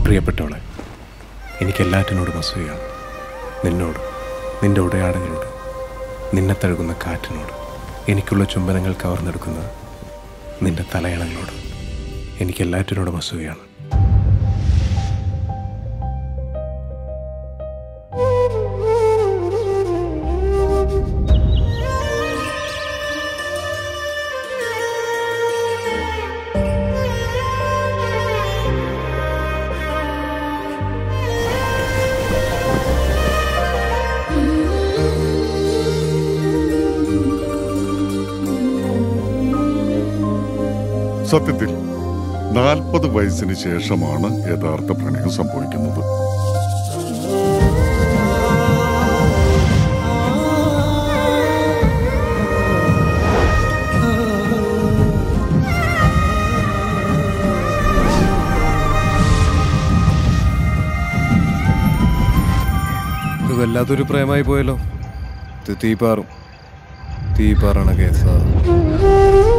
പ്രിയപ്പെട്ടവളെ എനിക്കെല്ലാറ്റിനോടും അസൂയാണ് നിന്നോട് നിന്റെ ഉടയാടകളോട് നിന്നെ തഴുകുന്ന കാറ്റിനോട് എനിക്കുള്ള ചുംബനങ്ങൾ കവർന്നെടുക്കുന്ന നിന്റെ തലയണങ്ങളോട് എനിക്കെല്ലാറ്റിനോടും അസൂയാണ് സത്യത്തിൽ നാൽപ്പത് വയസ്സിന് ശേഷമാണ് യഥാർത്ഥ പ്രണയം സംഭവിക്കുന്നത് ഇത് വല്ലാത്തൊരു പ്രേമായി പോയല്ലോ ഇത് തീപാറും തീപാറണ കേസാ